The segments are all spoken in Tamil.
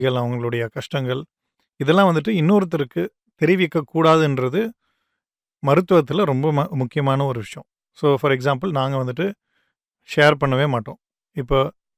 கள், அவங்களுடைய கஷ்டங்கள், இதெல்லாம் வந்துட்டு இன்னொருத்தருக்கு தெரிவிக்கக்கூடாதுன்றது மருத்துவத்தில ரொம்ப ம முக்கியமான ஒரு விஷயம். ஸோ ஃபார் எக்ஸாம்பிள் நாங்க வந்துட்டு ஷேர் பண்ணவே மாட்டோம். இப்போ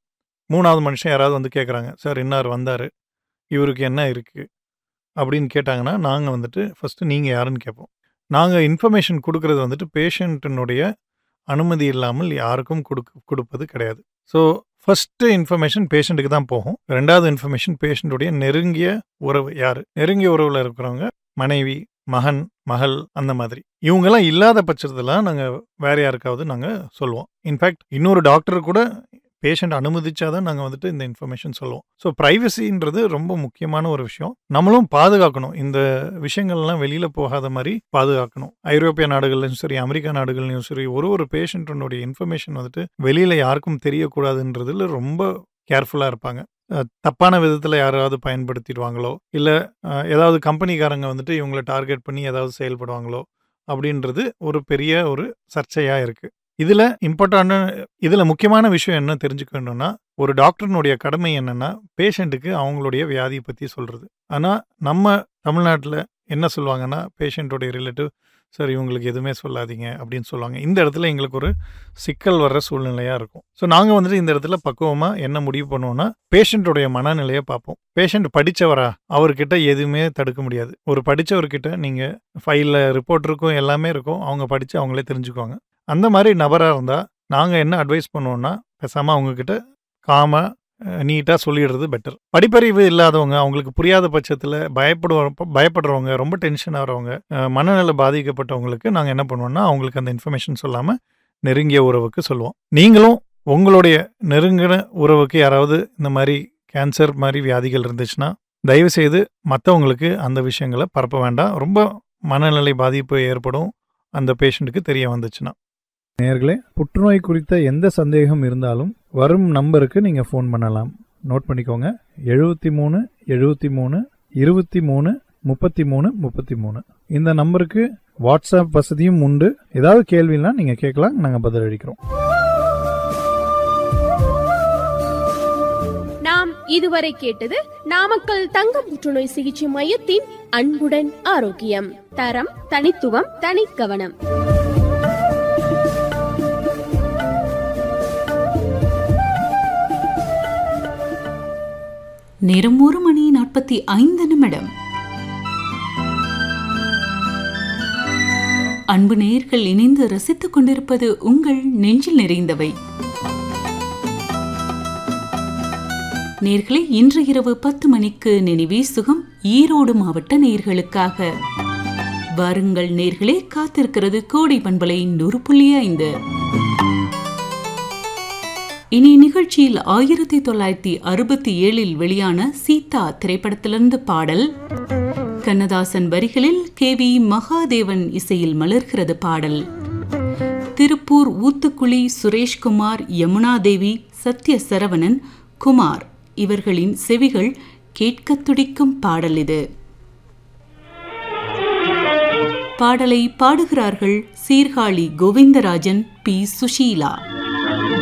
3வது மனுஷன் யாராவது வந்து கேட்குறாங்க, "சார் இன்னார் வந்தாரு. இவருக்கு என்ன இருக்கு?" அப்படின்னு கேட்டாங்கன்னா, நாங்க வந்துட்டு ஃபர்ஸ்ட்டு நீங்க யாருன்னு கேட்போம். நாங்க இன்ஃபர்மேஷன் குடுக்குறது வந்துட்டு பேஷண்ட்டினுடைய அனுமதி இல்லாமல் யாருக்கும் குடுக் குடுப்பது கிடையாது. ஸோ ஃபர்ஸ்ட்டு இன்ஃபர்மேஷன் பேஷண்ட்டுக்கு தான் போகும். 2வது இன்ஃபர்மேஷன் பேஷண்ட்டுடைய நெருங்கிய உறவு யாரு? நெருங்கிய உறவுல இருக்கிறவங்க மனைவி, மகன், மகள் அந்த மாதிரி. இவங்கலாம் இல்லாத பட்சத்தில நாங்க வேற யாருக்காவது நாங்க சொல்லுவோம். இன்ஃபாக்ட் இன்னொரு டாக்டர் கூட பேஷண்ட் அனுமதிச்சா தான் நாங்க வந்துட்டு இந்த இன்ஃபர்மேஷன் சொல்லுவோம். ஸோ பிரைவசின்றது ரொம்ப முக்கியமான ஒரு விஷயம். நம்மளும் பாதுகாக்கணும். இந்த விஷயங்கள்லாம் வெளியில போகாத மாரி பாதுகாக்கணும். ஐரோப்பிய நாடுகள்லயும் சரி, அமெரிக்கா நாடுகள்லயும் சரி, ஒரு ஒரு பேஷண்ட்டினுடைய இன்ஃபர்மேஷன் வந்துட்டு வெளியில யாருக்கும் தெரியக்கூடாதுன்றதுல ரொம்ப கேர்ஃபுல்லா இருப்பாங்க. அ தப்பான விதத்தில யாராவது பயன்படுத்திடுவாங்களோ, இல்ல அ ஏதாவது கம்பெனிக்காரங்க வந்துட்டு இவங்கள டார்கெட் பண்ணி ஏதாவது செயல்படுவாங்களோ, அப்படின்றது ஒரு பெரிய ஒரு சர்ச்சையா இருக்கு. இதுல இம்பார்ட்டான இதுல முக்கியமான விஷயம் என்ன தெரிஞ்சுக்க வேண்டும்னா, ஒரு டாக்டர்னுடைய கடமை என்னன்னா, பேஷண்ட்டுக்கு அவங்களுடைய வியாதிய பத்தி சொல்றது. ஆனா, நம்ம தமிழ்நாட்ல என்ன சொல்லுவாங்கன்னா, பேஷண்ட்டோடைய ரிலேட்டிவ், "சார் இவங்களுக்கு எதுவுமே சொல்லாதீங்க" அப்படின்னு சொல்லுவாங்க. இந்த இடத்துல எங்களுக்கு ஒரு சிக்கல் வர்ற சூழ்நிலையா இருக்கும். ஸோ நாங்க வந்துட்டு இந்த இடத்துல பக்குவமா என்ன முடிவு பண்ணுவோம்னா, பேஷண்ட்டுடைய மனநிலைய பார்ப்போம். பேஷண்ட் படிச்சவரா? அவர்கிட்ட எதுவுமே தடுக்க முடியாது. ஒரு படிச்சவர்கிட்ட நீங்க ஃபைல்ல ரிப்போர்ட் இருக்கும், எல்லாமே இருக்கும். அவங்க படிச்சு அவங்களே தெரிஞ்சுக்குவாங்க. அந்த மாரி நபரா இருந்தா, நாங்க என்ன அட்வைஸ் பண்ணுவோம்னா, பேசாம அவங்க கிட்ட காமா, அ நீட்டா சொல்லிடுறது பெட்டர். படிப்பறிவு இல்லாதவங்க, அவங்களுக்கு புரியாத பட்சத்தில பயப்படுவ பயப்படுறவங்க, ரொம்ப டென்ஷன் ஆகுறவங்க, அ மனநல பாதிக்கப்பட்டவங்களுக்கு நாங்க என்ன பண்ணுவோம்னா, அவங்களுக்கு அந்த இன்ஃபர்மேஷன் சொல்லாம நெருங்கிய உறவுக்கு சொல்லுவோம். நீங்களும் உங்களுடைய நெருங்கின உறவுக்கு யாராவது இந்த மாரி கேன்சர் மாரி வியாதிகள் இருந்துச்சுன்னா, தயவுசெய்து மத்தவங்களுக்கு அந்த விஷயங்கள பரப்ப வேண்டாம். ரொம்ப மனநிலை பாதிப்பு ஏற்படும். அந்த பேஷண்ட்டுக்கு தெரிய வந்துச்சுன்னா. நேயர்களே, புற்றுநோய் குறித்த எந்த சந்தேகம் இருந்தாலும் வரும் நம்பருக்கு நீங்க ஃபோன் பண்ணலாம். நோட் பண்ணிக்கோங்க. 73 73 23 33 33 இந்த நம்பருக்கு வாட்ஸ்அப் வசதியும் உண்டு. ஏதாவது கேள்வினா நீங்க கேட்கலாம். நாங்க பதிலளிக்கிறோம். நாம் இதுவரை கேட்டது நாமக்கல் தங்க புற்றுநோய் சிகிச்சை மையத்தின் அன்புடன் ஆரோக்கியம். தரம், தனித்துவம், தனிக்கவனம். நேரம் ஒரு மணி நாற்பத்தி ஐந்து நிமிடம் அன்பு நேயர்கள் இணைந்து ரசித்துக் கொண்டிருப்பது உங்கள் நெஞ்சில் நிறைந்தவை நேர்களே இன்று இரவு பத்து மணிக்கு நினைவே சுகம் ஈரோடு மாவட்ட நேர்களுக்காக வாருங்கள் நேர்களே காத்திருக்கிறது கோடை பண்பலை நூறு புள்ளி ஐந்து இனி நிகழ்ச்சியில் ஆயிரத்தி தொள்ளாயிரத்தி அறுபத்தி ஏழில் வெளியான சீதா திரைப்படத்திலிருந்து பாடல் கண்ணதாசன் வரிகளில் கே வி மகாதேவன் இசையில் மலர்கிறது பாடல் திருப்பூர் ஊத்துக்குளி சுரேஷ்குமார் யமுனாதேவி சத்ய சரவணன் குமார் இவர்களின் செவிகள் கேட்கத் துடிக்கும் பாடல் இது பாடலை பாடுகிறார்கள் சீர்காழி கோவிந்தராஜன் பி சுஷீலா